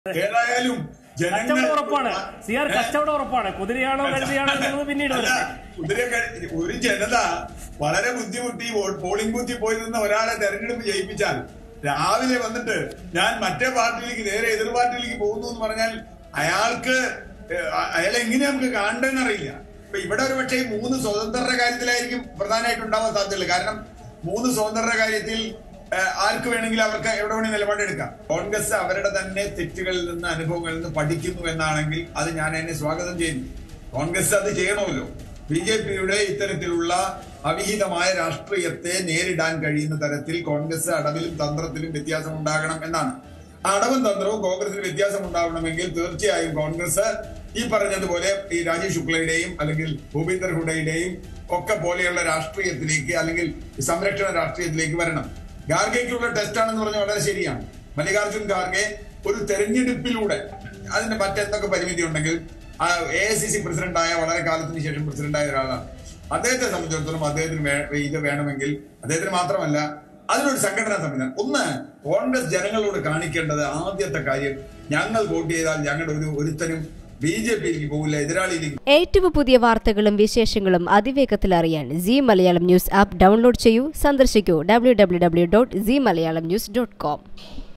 ഏതായാലും ജനങ്ങൾ കച്ചവടം ഉറപ്പാണ് സി ആർ കച്ചവടം ഉറപ്പാണ് കുതിരയാണോ കഴുതയാണോ എന്നുള്ളത് പിന്നീട് അല്ല, വരട്ടെ കുതിര കഴി- ഒരു ജനത വളരെ ബുദ്ധിമുട്ടി വോ- പോളിംഗ് ബൂത്തിൽ പോയി നിന്ന് ഒരാളെ തെരഞ്ഞെടുപ്പ് ജയിപ്പിച്ചാൽ രാവിലെ വന്നിട്ട് ഞാൻ മറ്റേ പാർട്ടിയിലേക്ക് നേരെ എതിർ പാർട്ടിയിലേക്ക് പോകുന്നു എന്ന് പറഞ്ഞാൽ അയാൾക്ക് ഏഹ്, അ- അയാളെ എങ്ങനെ നമുക്ക് കാണണ്ടെന്ന് അറിയില്ല ഇപ്പൊ ഇവിടെ ഒരു പക്ഷേ ഈ മൂന്ന് സ്വതന്ത്രരുടെ കാര്യത്തിലായിരിക്കും പ്രധാനമായിട്ട് ഉണ്ടാവാൻ സാധ്യതയുള്ളൂ കാരണം മൂന്ന് സ്വതന്ത്രരുടെ കാര്യത്തിൽ ഏഹ്, ആർക്ക് വേണമെങ്കിലും അവർക്ക് എവിടെ വേണമെങ്കിൽ നിലപാടെടുക്കാം കോൺഗ്രസ് അവരുടെ തന്നെ തെറ്റുകളിൽ നിന്ന് അനുഭവങ്ങളിൽ നിന്ന് പഠിക്കുന്നു എന്നാണെങ്കിൽ അത് ഞാൻ അതിനെ സ്വാഗതം ചെയ്യുന്നു കോൺഗ്രസ് അത് ചെയ്യണമല്ലോ ബി ജെ പിയുടെ ഇത്തരത്തിലുള്ള അവിഹിതമായ രാഷ്ട്രീയത്തെ നേരിടാൻ കഴിയുന്ന തരത്തിൽ കോൺഗ്രസ് അടവിലും തന്ത്രത്തിലും വ്യത്യാസം ഉണ്ടാകണം എന്നാണ് ആ അടവും തന്ത്രവും കോൺഗ്രസിന് വ്യത്യാസം ഉണ്ടാവണമെങ്കിൽ തീർച്ചയായും കോൺഗ്രസ് ഈ പറഞ്ഞതുപോലെ ഈ രാജീവ് ശുക്ലയുടെയും അല്ലെങ്കിൽ ഭൂപീന്ദർ ഹുഡയുടെയും ഒക്കെ പോലെയുള്ള രാഷ്ട്രീയത്തിലേക്ക് അല്ലെങ്കിൽ സംരക്ഷണ രാഷ്ട്രീയത്തിലേക്ക് വരണം ഗാർഗയ്ക്കുള്ള ടെസ്റ്റ് ആണെന്ന് പറഞ്ഞാൽ വളരെ ശരിയാണ് മല്ലികാർജുൻ ഖാർഗെ ഒരു തെരഞ്ഞെടുപ്പിലൂടെ അതിന്റെ മറ്റെന്തൊക്കെ പരിമിതി ഉണ്ടെങ്കിൽ എ ഐ സി സി പ്രസിഡന്റായ വളരെ കാലത്തിന് ശേഷം പ്രസിഡന്റായ ഒരാളാണ് അദ്ദേഹത്തെ സംബന്ധിച്ചിടത്തോളം അദ്ദേഹത്തിന് വേ- ഇത് വേണമെങ്കിൽ അദ്ദേഹത്തിന് മാത്രമല്ല അതിനൊരു സംഘടനാ സംവിധാനം ഒന്ന് കോൺഗ്രസ് ജനങ്ങളോട് കാണിക്കേണ്ടത് ആദ്യത്തെ കാര്യം ഞങ്ങൾ വോട്ട് ചെയ്താൽ ഞങ്ങളുടെ ഒരു ഒരുത്തനും ബി ജെ പിയിലേക്ക് പോകില്ല എതിരാളിയിലേക്ക് ഏറ്റവും പുതിയ വാർത്തകളും വിശേഷങ്ങളും അതിവേഗത്തിൽ അറിയാൻ C Malayalam news app download ചെയ്യൂ സന്ദർശിക്കൂ W W W dot C Malayalam news dot com